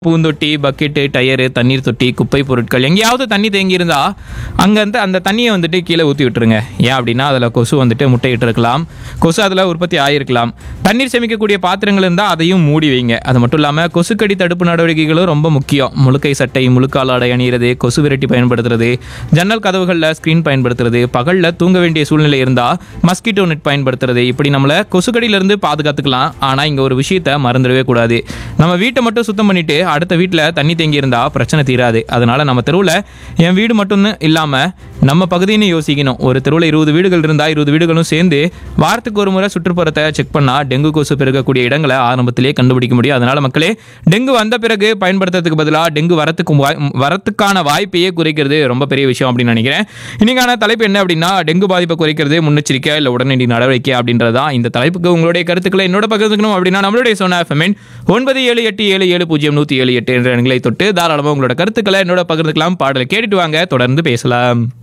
பூந்தொட்டி bucket tyre தண்ணீர் தொட்டி குப்பை பொருட்கள் எங்கேயாவது தண்ணி தேங்கி இருந்தா அங்க வந்து அந்த தண்ணியை வந்துட்டு கீழே ஊற்றி விட்டுருங்க ஏன் அப்படின்னா அதில் கொசு வந்துட்டு முட்டையிட்டு இருக்கலாம் கொசு அதில் உற்பத்தி ஆகிருக்கலாம் தண்ணீர் சேமிக்கக்கூடிய பாத்திரங்கள் இருந்தால் அதையும் மூடி வைங்க அது மட்டும் இல்லாமல் கொசுக்கடி தடுப்பு நடவடிக்கைகளும் ரொம்ப முக்கியம் முழுக்கை சட்டை முழுக்கால் ஆடை அணியிறது கொசு விரட்டி பயன்படுத்துறது ஜன்னல் கதவுகளில் ஸ்க்ரீன் பயன்படுத்துறது பகலில் தூங்க வேண்டிய சூழ்நிலை இருந்தால் மஸ்கிட்டோ நெட் பயன்படுத்துறது இப்படி நம்மளை கொசுக்கடியிலிருந்து பாதுகாத்துக்கலாம் ஆனால் இங்கே ஒரு விஷயத்த மறந்துடவே கூடாது நம்ம வீட்டை மட்டும் சுத்தம் பண்ணிட்டு அடுத்த வீட்டில் தண்ணி தேங்கி இருந்தால் பிரச்சனை தீராது அதனால நம்ம தெருவில் என் வீடு மட்டும் இல்லாமல் நம்ம பகுதின்னு யோசிக்கணும் ஒரு தெருவில் இருபது வீடுகள் இருந்தால் இருபது வீடுகளும் சேர்ந்து வாரத்துக்கு ஒரு முறை சுற்றுப்புறத்தை செக் பண்ணால் டெங்கு கொசு பெருகக்கூடிய இடங்களை ஆரம்பத்திலே கண்டுபிடிக்க முடியும் அதனால மக்களே டெங்கு வந்த பிறகு பயன்படுத்துறதுக்கு பதிலாக டெங்கு வரத்துக்கு வாய்- வரத்துக்கான வாய்ப்பையே குறைக்கிறது ரொம்ப பெரிய விஷயம் அப்படின்னு நினைக்கிறேன் இன்னைக்கான தலைப்பு என்ன அப்படின்னா டெங்கு பாதிப்பை குறைக்கிறது முன்னெச்சரிக்கை இல்லை உடனடி நடவடிக்கை அப்படின்றது தான் இந்த தலைப்புக்கு உங்களுடைய கருத்துக்களை என்னோட பகிர்ந்துக்கணும் அப்படின்னா நம்மளுடைய சொன்ன எஃப்எம்என் ஒன்பது ஏழு எட்டு ஏழு ஏழு பூஜ்ஜியம் நூற்றி ஏழு எட்டு என்ற எண்களை தொட்டு தாராளமாக உங்களோட கருத்துக்களை என்னோட பகிர்ந்துக்கலாம் பாடலை கேட்டுட்டு வாங்க தொடர்ந்து பேசலாம்